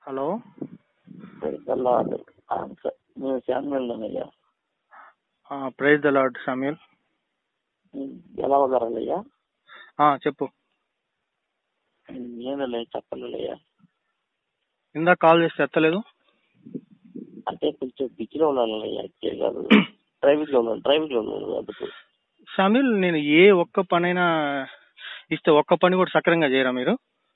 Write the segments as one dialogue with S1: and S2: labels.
S1: Hello
S2: Lord నేను శామ్యుల్నయ్యా
S1: praise the Lord Samuel
S2: ఎలా ఉన్నారయ్యా
S1: చెప్పు
S2: నేను లేదు చెప్పలేదయ్యా
S1: ఇందాక కాల్ చేస్తే ఎత్తలేదు
S2: అంటే కొంచెం బిజీలో ఉన్నానయ్యా యాక్చువల్ కాదు డ్రైవింగ్ లో ఉన్నాను డ్రైవింగ్ లో ఉన్నాను అందుకు
S1: షమీల్ నేను ఏ ఒక్క పనైనా ఇస్తే ఒక్క పని కూడా సక్రంగా చేయరా మీరు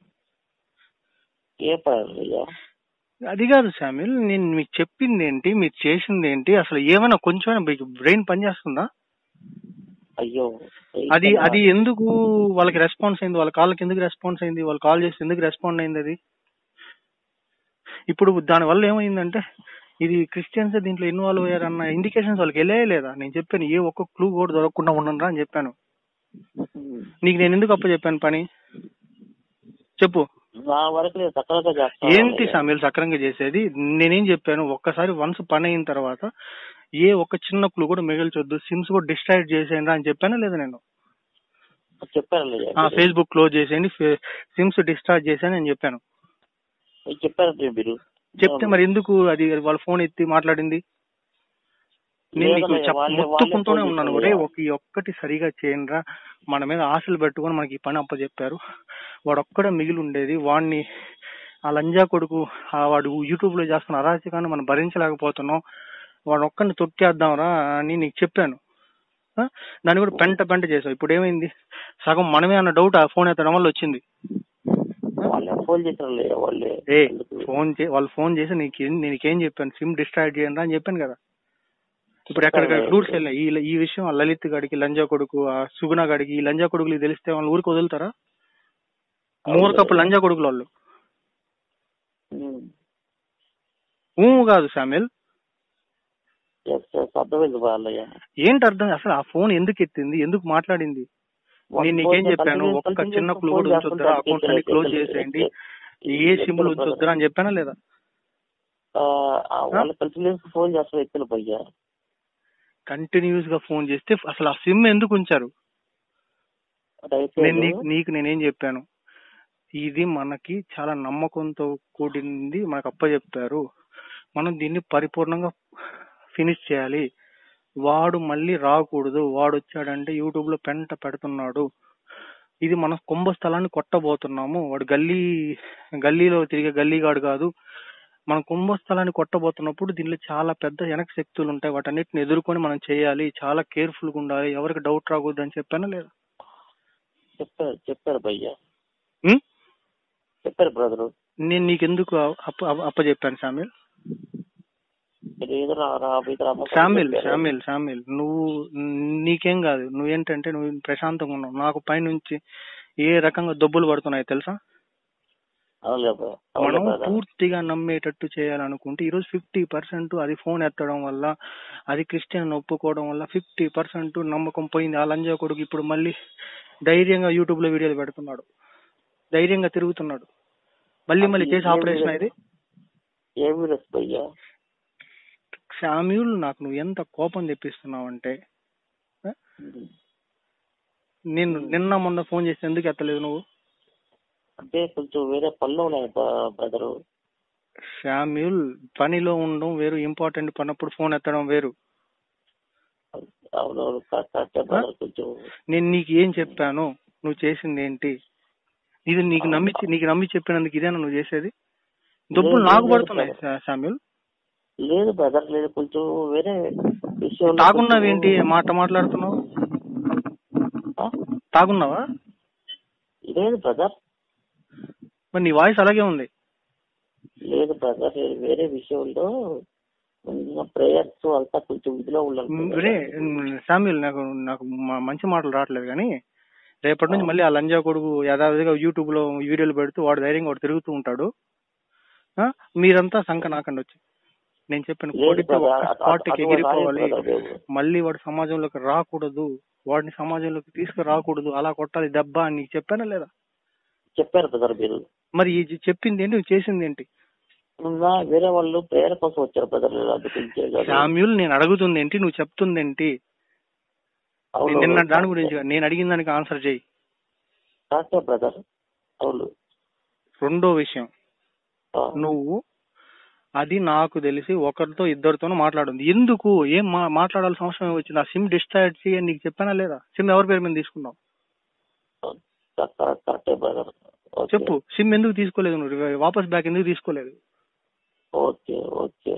S2: ఏ పని అయ్యా
S1: అది కాదు షామిల్ నేను మీకు చెప్పింది ఏంటి మీరు చేసింది ఏంటి అసలు ఏమైనా కొంచెమైనా మీకు బ్రెయిన్ పనిచేస్తుందా
S2: అయ్యో
S1: అది అది ఎందుకు వాళ్ళకి రెస్పాన్స్ అయింది వాళ్ళ కాళ్ళకి ఎందుకు రెస్పాన్స్ అయింది వాళ్ళు కాల్ చేసి ఎందుకు రెస్పాండ్ అయింది అది ఇప్పుడు దాని వల్ల ఏమైందంటే ఇది క్రిస్టియన్స్ దీంట్లో ఇన్వాల్వ్ అయ్యారన్న ఇండికేషన్స్ వాళ్ళకి వెళ్ళే లేదా నేను చెప్పాను ఏ ఒక్క క్లూ కూడా దొరకకుండా ఉండరా అని చెప్పాను నీకు నేను ఎందుకు అప్ప చెప్పాను పని చెప్పు
S2: నా వరకు నేను సక్రమంగా చేస్తాను
S1: ఏంటి సమీల్ సక్రంగా చేసేది నేనేం చెప్పాను ఒక్కసారి వన్స్ పని అయిన తర్వాత ఏ ఒక్క చిన్న క్లూ కూడా మిగిల్చొద్దు సిమ్స్ కూడా డిస్ట్రాక్ట్ చేసేయండి అని చెప్పానా లేదా నేను
S2: చెప్పారయ్యా
S1: ఫేస్బుక్ క్లోజ్ చేసేయండి సిమ్స్ డిస్ట్రాక్ట్ చేసేయని నేను చెప్పాను
S2: చెప్పారండి మీరు
S1: చెప్తే మరి ఎందుకు అది వాళ్ళ ఫోన్ ఎత్తి మాట్లాడింది నేను నీకు
S2: లేదన్నయ్య,
S1: చెప్-
S2: వాళ్ళే-
S1: మొత్తుకుంటూనే
S2: వాళ్ళే
S1: ఉన్నాను
S2: ఫోన్
S1: ఒరే
S2: చేశారు.
S1: ఒక ఈ ఒక్కటి సరిగా చేయండిరా మన మీద ఆశలు పెట్టుకొని మనకి ఈ పని అప్పచెప్పారు వాడు ఒక్కడే మిగిలి ఉండేది వాడిని ఆ లంజా కొడుకు ఆ వాడు యూట్యూబ్ లో చేస్తున్న అరాచకాన్ని మనం భరించలేకపోతున్నాం వాడు ఒక్కడిని తొక్కేద్దాంరా అని నీకు చెప్పాను ఆ? దాన్ని కూడా పెంట పెంట చేసావు ఇప్పుడు ఏమైంది సగం మనమే అన్న డౌట్ ఆ ఫోన్ ఎత్తడం వల్ల వచ్చింది
S2: వాళ్ళే ఫోన్ చేశారు వాళ్ళే
S1: ఏ
S2: అందుకు.
S1: ఫోన్ చే వాళ్ళు ఫోన్ చేసి నీకేం నీకేం చెప్పాను సిమ్ డిస్ట్రాక్ట్ చేయండి అని చెప్పాను కదా ఇప్పుడు ఎక్కడికక్కడ రూట్స్ వెళ్ళాయి ఈ ఈ విషయం ఆ లలిత్ గడికి లంజా కొడుకు ఆ సుగుణ గడికి ఈ లంజా కొడుకులు తెలిస్తే వాళ్ళ ఊరికి వదులుతారా మూర్ఖపు లంజా కొడుకులు వాళ్ళు
S2: ఉమ్.
S1: ఊ కాదు సామిల్
S2: Yes, yes, అర్థమైంది వాళ్ళయ్యా
S1: ఏంటి అర్థం అసలు ఆ ఫోన్ ఎందుకు ఎత్తింది ఎందుకు మాట్లాడింది నేను నీకేం చెప్పాను ఒక్క చిన్న క్లూ కూడా ఉంచొద్దురా అకౌంట్స్ అన్ని క్లోజ్ చేసేయండి ఏ సిమ్లు ఉంచొద్దురా అని చెప్పానా లేదా
S2: వాళ్ళ కంటిన్యూస్ ఫోన్ చేస్తారు ఎత్తులు పోయ్యా
S1: కంటిన్యూస్ గా ఫోన్ చేస్తే అసలు ఆ సిమ్ ఎందుకు ఉంచారు నేను నీకు నీకు నేనేం చెప్పాను ఇది మనకి చాలా నమ్మకంతో కూడింది మనకు అప్పచెప్పారు మనం దీన్ని పరిపూర్ణంగా ఫినిష్ చేయాలి వాడు మళ్ళీ రాకూడదు వాడు వచ్చాడంటే యూట్యూబ్ లో పెంట పెడుతున్నాడు ఇది మన కుంభస్థలాన్ని కొట్టబోతున్నాము వాడు గల్లీ గల్లీలో తిరిగే గల్లీగాడు కాదు మన కుంభస్థలాన్ని కొట్టబోతున్నప్పుడు దీనిలో చాలా పెద్ద వెనక శక్తులు ఉంటాయి వాటన్నిటిని ఎదుర్కొని మనం చేయాలి చాలా కేర్ఫుల్ గా ఉండాలి ఎవరికి డౌట్ రాకూడదు అని చెప్పానా లేదా
S2: చెప్పారు చెప్పారు భయ్యా
S1: ఉం?
S2: చెప్పారు బ్రదరు
S1: నేను నీకెందుకు అప్ప అప్ప- అప్పచెప్పాను శామిల్
S2: మీరు ఏదో రా- రా మీకు నమ్మకం
S1: శామిల్
S2: చెప్పారు.
S1: శామిల్ శామిల్ నువ్వు నీకేం కాదు నువ్వేంటంటే నువ్వు ప్రశాంతంగా ఉన్నావు నాకు పైనుంచి ఏ రకంగా దొబ్బులు పడుతున్నాయి తెలుసా
S2: అవునులే బ్రో. అవునులే
S1: మనం
S2: బ్రదర్.
S1: పూర్తిగా నమ్మేటట్టు చేయాలనుకుంటే ఈరోజు ఫిఫ్టీ పర్సెంట్ అది ఫోన్ ఎత్తడం వల్ల అది క్రిస్టియన్ ఒప్పుకోవడం వల్ల ఫిఫ్టీ పర్సెంట్ నమ్మకం పోయింది ఆ లంజా కొడుకు ఇప్పుడు మళ్ళీ ధైర్యంగా యూట్యూబ్ లో వీడియోలు పెడుతున్నాడు ధైర్యంగా తిరుగుతున్నాడు మళ్ళీ మళ్ళీ చేసి
S2: ఏం
S1: ఆపరేషన్
S2: వీడియో?
S1: అయింది
S2: ఏం వీడియోస్ భయ్యా
S1: శామ్యూల్ నాకు నువ్వు ఎంత కోపం తెప్పిస్తున్నావంటే ఆ? నేను నిన్న మొన్న ఫోన్ చేస్తే ఎందుకు ఎత్తలేదు నువ్వు
S2: అంటే కొంచెం వేరే పనులు ఉన్నాయి బ్రదరు
S1: శామ్యూల్ పనిలో ఉండడం వేరు ఇంపార్టెంట్ పన్నప్పుడు ఫోన్ ఎత్తడం వేరు
S2: అవునవును కరెక్టే బ్రదర్ కొంచెం
S1: నేను నీకు ఏం చెప్పాను నువ్వు చేసింది ఏంటి ఇది నీకు నమ్మి నీకు నమ్మి చెప్పినందుకు ఇదేనా నువ్వు చేసేది డబ్బులు
S2: లేదు,
S1: నాకు
S2: లేదు,
S1: పడుతున్నాయి
S2: లేదు.
S1: శా- శామ్యూల్
S2: లేదు బ్రదర్ లేదు కొంచెం వేరే విషయం
S1: తాగున్నావేంటి మాట మాట్లాడుతున్నావు తాగున్నావా
S2: లేదు బ్రదర్
S1: మరి నీ వాయిస్ అలాగే ఉంది
S2: లేదు బ్రదర్ నేను వేరే విషయంలో ప్రేయర్స్ అంతా కొంచెం ఇదిలో ఉన్నాను
S1: రే శామ్యుల్ నాకు నాకు మ- మంచి మాటలు రావట్లేదు కానీ రేపటి నుంచి మళ్ళీ ఆ లంజా కొడుకు యథావిధిగా యూట్యూబ్ లో వీడియోలు పెడుతూ వాడు ధైర్యంగా వాడు తిరుగుతూ ఉంటాడు ఆ? మీరంతా సంక నాకండి వచ్చి నేను చెప్పిన
S2: లేదు
S1: కోడికి
S2: brother,
S1: ఒక్క
S2: అటు-
S1: స్పాట్కి
S2: అటు-
S1: ఎగిరిపోవాలి
S2: అటు brother.
S1: మళ్ళీ వాడు సమాజంలోకి రాకూడదు వాడిని సమాజంలోకి తీసుకురాకూడదు అలా కొట్టాలి దెబ్బ అని నీకు చెప్పానా లేదా
S2: చెప్పారు బ్రదర్ మీరు
S1: మరి ఈ చెప్పింది ఏంటి నువ్వు చేసింది ఏంటి
S2: నా వేరే వాళ్ళు ప్రేయర్ కోసం వచ్చారు బ్రదర్ నేను అందుకు ఇచ్చేయలేదు.
S1: శామ్యుల్ నేను అడుగుతుంది ఏంటి నువ్వు చెప్తుంది ఏంటి
S2: అవును,
S1: నిన్న
S2: అవును.
S1: దాని గురించి కాదు, నేను అడిగిన దానికి ఆన్సర్ చేయి
S2: కరెక్టే బ్రదర్ అవును
S1: రెండో విషయం
S2: ఆ,
S1: నువ్వు అది నాకు తెలిసి ఒకరితో ఇద్దరితోనూ మాట్లాడింది ఎందుకు ఏం మా మాట్లాడాల్సిన అవసరం ఏమి వచ్చింది ఆ సిమ్ డిశ్చార్జ్ చేయని నీకు చెప్పానా లేదా సిమ్ ఎవరి పేరు మీద తీసుకున్నావు
S2: కరెక్ట్ కరెక్టే బ్రదర్ ఓకే
S1: చెప్పు సిమ్ ఎందుకు తీసుకోలేదు నువ్వు వాపస్ బ్యాక్ ఎందుకు తీసుకోలేదు
S2: ఓకే ఓకే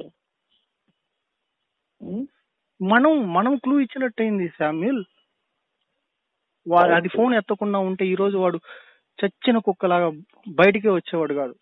S2: ఉమ్,
S1: మనం మనం క్లూ ఇచ్చినట్టయింది శామ్యుల్ వాడు అది ఫోన్ ఎత్తకుండా ఉంటే ఈ రోజు వాడు చచ్చిన కుక్కలాగా బయటికే వచ్చేవాడు కాదు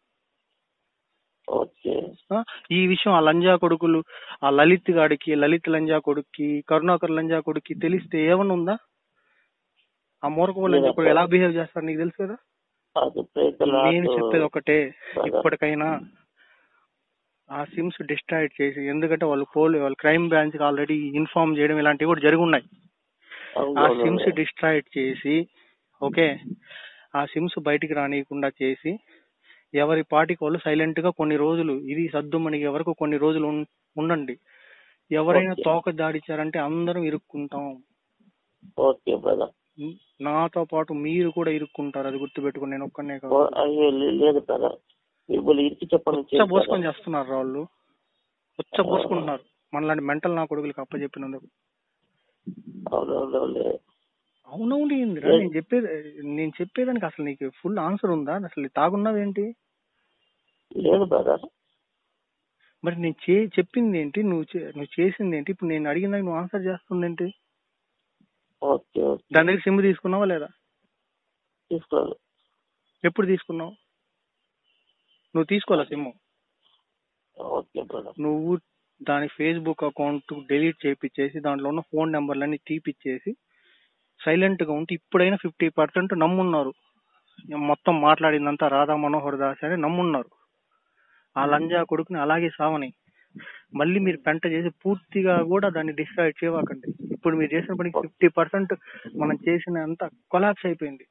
S2: ఓకే
S1: ఆ, ఈ విషయం ఆ లంజా కొడుకులు ఆ లలిత్ గాడికి లలిత్ లంజా కొడుక్కి కరుణాకర్ లంజా కొడుక్కి తెలిస్తే ఏమన్నా ఉందా ఆ మూరకపు లంజా కొడుకు ఎలా బిహేవ్ చేస్తారు నీకు తెలుసు కదా
S2: అది ప్రేత
S1: నేను చెప్పేది ఒకటే ఇప్పటికైనా ఆ సిమ్స్ డిస్ట్రాక్ట్ చేసి ఎందుకంటే వాళ్ళు పోలీ వాళ్ళు క్రైమ్ బ్రాంచ్ కి ఆల్రెడీ ఇన్ఫార్మ్ చేయడం ఇలాంటివి కూడా జరిగి ఉన్నాయి ఆ సిమ్స్ డిస్ట్రాక్ట్ చేసి ఓకే ఆ సిమ్స్ బయటికి రానియకుండా చేసి ఎవరి పాటికి వాళ్ళు సైలెంట్ గా కొన్ని రోజులు ఇది సద్దుమణిగే వరకు కొన్ని రోజులు ఉన్- ఉండండి ఎవరైనా
S2: Okay.
S1: తోక దాడిచ్చారంటే అందరం ఇరుక్కుంటాం
S2: ఓకే బ్రదర్
S1: ఉం- నాతో పాటు మీరు కూడా ఇరుక్కుంటారు అది గుర్తుపెట్టుకుని నేను ఒక్కనే కాదు
S2: అయ్యో లే- లేదు బ్రదర్ ఇప్పుడు ఇరికి చెప్పండి
S1: ఉచ్చ పోసుకొని చేస్తున్నారు రా వాళ్ళు ఉచ్చ పోసుకుంటున్నారు మనలాంటి మెంటల్ నా కొడుకులకి అప్పచెప్పినందుకు
S2: అవునవును
S1: అవునవును ఏందిరా నేను చెప్పేది నేను చెప్పేదానికి అసలు నీకు ఫుల్ ఆన్సర్ ఉందా అసలు తాగున్నావేంటి
S2: లేదు బ్రదర్
S1: మరి నేను చే చెప్పింది ఏంటి నువ్వు చే- నువ్వు చేసింది ఏంటి ఇప్పుడు నేను అడిగిన దానికి నువ్వు ఆన్సర్ చేస్తుందేంటి
S2: ఓకే ఓకే
S1: దాని దగ్గర సిమ్ తీసుకున్నావా లేదా
S2: తీసుకోవాలి
S1: ఎప్పుడు తీసుకున్నావు నువ్వు తీసుకోవాలా సిమ్
S2: ఓకే బ్రదర్
S1: నువ్వు దాని ఫేస్బుక్ అకౌంట్ డిలీట్ చేపించేసి దాంట్లో ఉన్న ఫోన్ నెంబర్లన్నీ తీపిచ్చేసి సైలెంట్ గా ఉంటే ఇప్పుడైనా ఫిఫ్టీ పర్సెంట్ నమ్మున్నారు మొత్తం మాట్లాడిందంతా రాధా మనోహర్ దాస్ అని నమ్మున్నారు ఆ లంజా కొడుకుని అలాగే సావని మళ్ళీ మీరు పెంట చేసి పూర్తిగా కూడా దాన్ని డిస్ట్రాక్ట్ చేయవాకండి ఇప్పుడు మీరు చేసిన పనికి ఫిఫ్టీ పర్సెంట్ మనం చేసిన అంతా కొలాప్స్ అయిపోయింది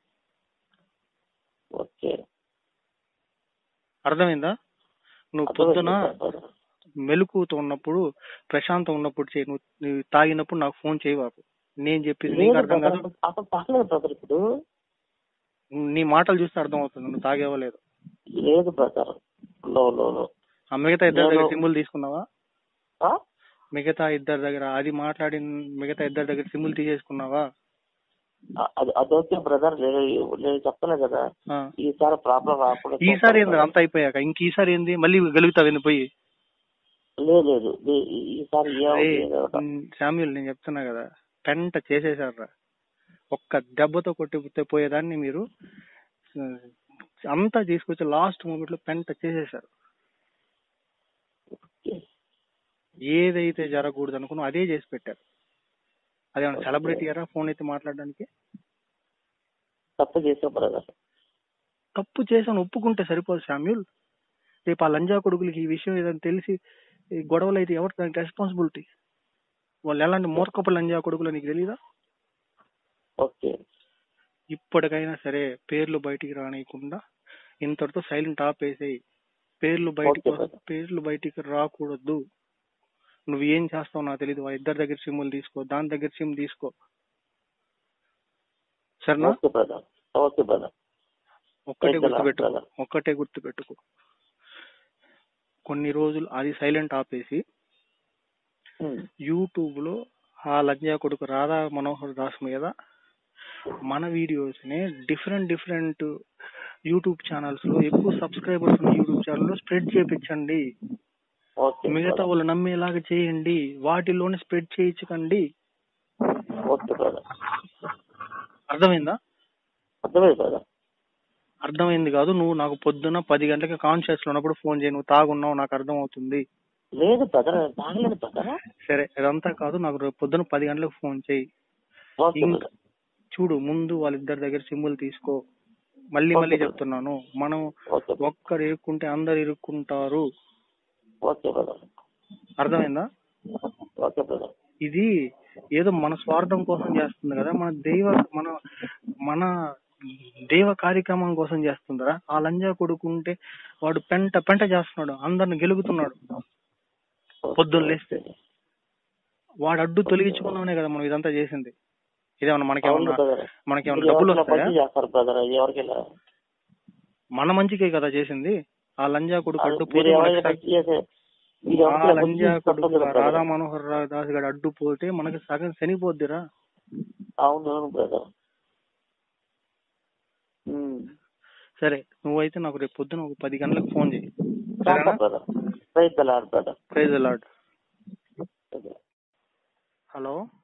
S2: ఓకే
S1: అర్థమైందా నువ్వు పొద్దున మెలకుతో ఉన్నప్పుడు ప్రశాంతం ఉన్నప్పుడు చేయి నువ్వు నువ్వు తాగినప్పుడు నాకు ఫోన్ చేయవాకు నేను చెప్పింది నీకు
S2: లేదు
S1: అర్థం కాదు
S2: brother, అసలు తాగలేదు బ్రదర్ ఇప్పుడు
S1: నీ మాటలు చూస్తే అర్థం అవుతుంది నువ్వు తాగేవో లేదు
S2: లేదు బ్రదర్ లో లో లో
S1: ఆ మిగతా ఇద్దరి దగ్గర
S2: నేను-
S1: సిమ్ములు తీసుకున్నావా
S2: ఆ?
S1: మిగతా ఇద్దరి దగ్గర అది మాట్లాడిన మిగతా ఇద్దరి దగ్గర సిమ్ములు తీసేసుకున్నావా
S2: అ- అది అదొకే బ్రదర్ నేను నేను చెప్తాను కదా
S1: ఆ.
S2: ఈసారి ప్రాబ్లం రాకుండా
S1: ఈసారి ఏంది అంత అయిపోయాక ఇంక ఈసారి ఏంది మళ్ళీ గెలుగుతావు ఏంది పోయి
S2: లేదు లేదు ఈ- ఈ- ఈసారి
S1: ఏయ్,
S2: ఏమవుతుంది
S1: ఉమ్, శామ్యూల్ నేను చెప్తున్నా కదా పెంట చేసేసారా ఒక్క దెబ్బతో కొట్టి పోయేదాన్ని మీరు ఆ, అంతా తీసుకొచ్చి లాస్ట్ మూమెంట్ లో పెంట చేసేసారు ఏదైతే జరగకూడదు అనుకున్నా అదే చేసి పెట్టారు అదేమన్నా సెలబ్రిటీ అరా ఫోన్ అయితే మాట్లాడడానికి
S2: తప్పు చేసా బ్రదర్
S1: తప్పు చేశాను ఒప్పుకుంటే సరిపోదు శామ్యూల్ రేపు ఆ లంజా కొడుకులకి ఈ విషయం ఏదైనా తెలిసి ఈ గొడవలు అయితే ఎవరు దానికి రెస్పాన్సిబిలిటీ వాళ్ళు ఎలాంటి మూర్ఖపు లంజా కొడుకులు నీకు తెలీదా
S2: ఓకే
S1: ఇప్పటికైనా సరే పేర్లు బయటికి రానియకుండా ఇంతటితో సైలెంట్ ఆపేసేయి పేర్లు బయటికి
S2: Okay, brother.
S1: పేర్లు బయటికి రాకూడదు నువ్వు ఏం చేస్తావు నాకు తెలియదు ఆ ఇద్దరి దగ్గర సిమ్ములు తీసుకో దాని దగ్గర సిమ్ తీసుకో సరేనా
S2: ఓకే బ్రదర్ ఓకే బ్రదర్
S1: ఒక్కటే
S2: Thank you,
S1: గుర్తుపెట్టుకో
S2: brother.
S1: ఒక్కటే గుర్తుపెట్టుకో కొన్ని రోజులు అది సైలెంట్ ఆపేసి యూట్యూబ్ లో ఆ లంజా కొడుకు రాధా మనోహర్ దాస్ మీద మన వీడియోస్ ని డిఫరెంట్ డిఫరెంట్ యూట్యూబ్ ఛానల్స్ లో ఎక్కువ సబ్స్క్రైబర్స్ ఉన్న యూట్యూబ్ ఛానల్ లో స్ప్రెడ్ చేయించండి
S2: ఓకే
S1: మిగతా వాళ్ళు నమ్మేలాగా చేయండి వాటిలోనే స్ప్రెడ్ చేయించకండి
S2: ఓకే బ్రదర్
S1: అర్థమైందా
S2: అర్థమైంది బ్రదర్
S1: అర్థమైంది కాదు నువ్వు నాకు పొద్దున పది గంటలకి కాన్షియస్ లో ఉన్నప్పుడు ఫోన్ చేయి నువ్వు తాగున్నావు నాకు అర్థం అవుతుంది
S2: లేదు బ్రదర్ తాగలేదు బ్రదర్
S1: సరే ఇదంతా కాదు నాకు రేపు పొద్దున పది గంటలకు ఫోన్ చేయి
S2: ఓకే
S1: ఇంకా
S2: బ్రదర్
S1: చూడు ముందు వాళ్ళిద్దరి దగ్గర సిమ్ములు తీసుకో మళ్ళీ
S2: Okay,
S1: మళ్ళీ
S2: brother.
S1: చెప్తున్నాను మనం
S2: ఓకే
S1: ఒక్కరు ఇరుక్కుంటే అందరు ఇరుక్కుంటారు
S2: ఓకే బ్రదర్
S1: అర్థమైందా
S2: ఓకే బ్రదర్
S1: ఇది ఏదో మన స్వార్థం కోసం చేస్తుంది కదా మన దైవ మన మన దైవ కార్యక్రమం కోసం చేస్తుందరా ఆ లంజా కొడుకుంటే వాడు పెంట పెంట చేస్తున్నాడు అందరిని గెలుగుతున్నాడు పొద్దున్న లేస్తే వాడు అడ్డు తొలగించుకున్నామనే కదా మనం ఇదంతా చేసింది ఇదేమన్నా
S2: అవును
S1: మనకేమన్నా
S2: బ్రదర్
S1: మనకేమన్నా డబ్బులు వస్తాయా
S2: చేస్తారు బ్రదర్ ఎవరికైనా
S1: మన మంచికే కదా చేసింది ఆ లంజా కొడుకు
S2: మీరు
S1: అడ్డుపోతే
S2: ఎవరైనా
S1: మనకి
S2: టచ్ చేసే మీరు
S1: ఆ
S2: ఎవరికైనా
S1: లంజా
S2: బుద్ధి
S1: కొడుకు
S2: చెప్పదు
S1: ఆ
S2: కదా
S1: రాధా
S2: brother.
S1: మనోహర్ రావు దాస్ గడు అడ్డుపోతే మనకి సగం శనిపోద్దిరా
S2: అవును అవును బ్రదర్
S1: సరే నువ్వైతే నాకు రేపు పొద్దున ఒక పది గంటలకు ఫోన్ చేయి సరేనా
S2: brother praise the Lord brother
S1: praise అలాడ్ హలో